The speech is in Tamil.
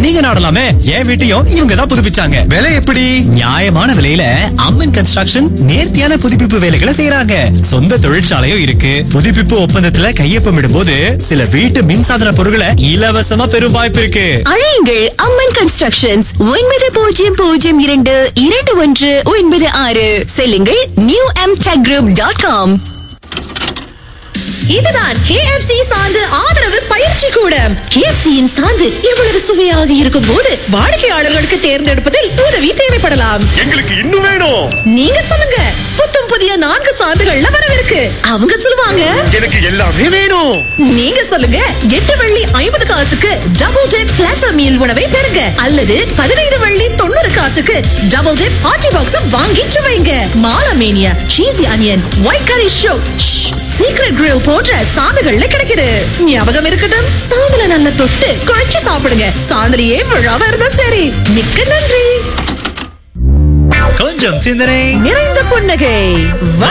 நீங்க நாடலாமே என் வீட்டையும் இவங்க தான் புதுப்பிச்சாங்க விலை எப்படி நியாயமான விலையில அம்மன் கன்ஸ்ட்ரக்ஷன் நேர்த்தியான புதுப்பிப்பு வேலைகளை செய்யறாங்க சொந்த தொழிற்சாலையும் இருக்கு புதுப்பிப்பு ஒப்பந்தத்துல கையொப்பமிடும் போது சில வீட்டு மின்சாதன பொருட்களை இலவசமா பெறும் வாய்ப்பு இருக்கு அழையுங்கள் அம்மன் கன்ஸ்ட்ரக்ஷன்ஸ் ஒன்பது பூஜ்ஜியம் பூஜ்ஜியம் இரண்டு இரண்டு ஒன்று ஒன்பது ஆறு செல்லுங்கள் new M tech group dot com இதுதான் KFC சார்ந்து ஆதரவு பயிற்சி கூடம் KFC யின் சார்ந்து இவ்வளவு சுவையாக இருக்கும் போது வாடிக்கையாளர்களுக்கு தேர்ந்தெடுப்பதில் உதவி தேவைப்படலாம் எங்களுக்கு இன்னும் வேணும் நீங்க சொல்லுங்க புத்தம் புதிய நான்கு சார்ந்துகள்ல வரவிருக்கு அவங்க சொல்லுவாங்க எனக்கு எல்லாமே வேணும் நீங்க சொல்லுங்க எட்டு வெள்ளி ஐம்பது காசுக்கு டபுள் டிப் பிளாட்டர் மீல் உணவை பெறுங்க அல்லது பதினைந்து வெள்ளி தொண்ணூறு காசுக்கு டபுள் டிப் பார்ட்டி பாக்ஸ் வாங்கி சுவைங்க மாலமேனியா சீசி அனியன் ஒயிட் கரி ஷோ சீக்ரெட் கிரில் போன்ற சாந்துகள்ல கிடைக்குது ஞாபகம் இருக்கட்டும் சாந்துல நல்ல தொட்டு குழைச்சு சாப்பிடுங்க சாந்திரியே விழாம இருந்தா சரி மிக்க நன்றி கொஞ்சம் சிந்தனை நிறைந்த புன்னகை